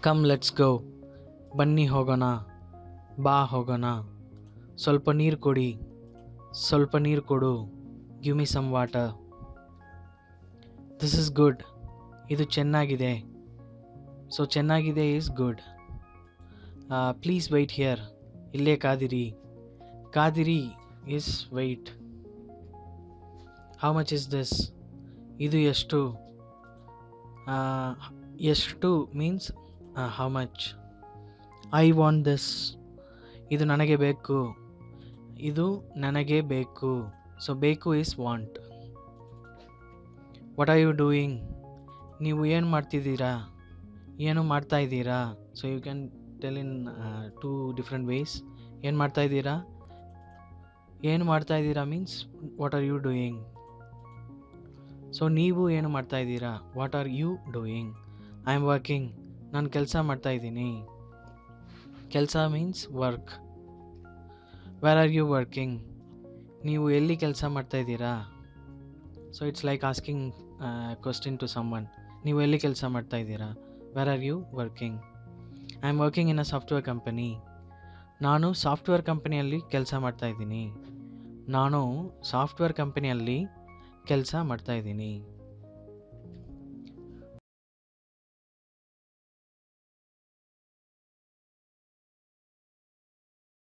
come let's go ಬನ್ನಿ ಹೋಗೋಣ ಬಾ ಹೋಗೋಣ ಸ್ವಲ್ಪ ನೀರು ಕೊಡಿ ಸ್ವಲ್ಪ ನೀರು ಕೊಡು give me some water this is good ಇದು ಚೆನ್ನಾಗಿದೆ ಸೊ ಚೆನ್ನಾಗಿದೆ is good please wait here ಇಲ್ಲೇ ಕಾದಿರಿ ಕಾದಿರಿ is wait how much is this ಇದು ಎಷ್ಟು ಆ, ಎಷ್ಟು means how much I want this ಇದು ನನಗೆ ಬೇಕು ಇದು ನನಗೆ ಬೇಕು ಸೊ ಬೇಕು is want what are you doing ನೀವು ಏನು ಮಾಡ್ತಿದ್ದೀರಾ ಏನು ಮಾಡ್ತಾ ಇದ್ದೀರಾ so you can tell in two different ways ಏನು ಮಾಡ್ತಾ ಇದ್ದೀರಾ ಏನು ಮಾಡ್ತಾ ಇದ್ದೀರಾ means what are you doing so ನೀವು ಏನು ಮಾಡ್ತಾ ಇದ್ದೀರಾ what are you doing I am working ನಾನು ಕೆಲಸ ಮಾಡ್ತಾ ಇದ್ದೀನಿ ಕೆಲಸ means work where are you working ನೀವು ಎಲ್ಲಿ ಕೆಲಸ ಮಾಡ್ತಾ ಇದ್ದೀರಾ so it's like asking question to someone ನೀವು ಎಲ್ಲಿ ಕೆಲಸ ಮಾಡ್ತಾ ಇದ್ದೀರಾ where are you working I am working in a software company ನಾನು ಸಾಫ್ಟ್ವೇರ್ ಕಂಪನಿಯಲ್ಲಿ ಕೆಲಸ ಮಾಡ್ತಾ ಇದ್ದೀನಿ ನಾನು ಸಾಫ್ಟ್ವೇರ್ ಕಂಪನಿಯಲ್ಲಿ ಕೆಲಸ ಮಾಡ್ತಾ ಇದ್ದೀನಿ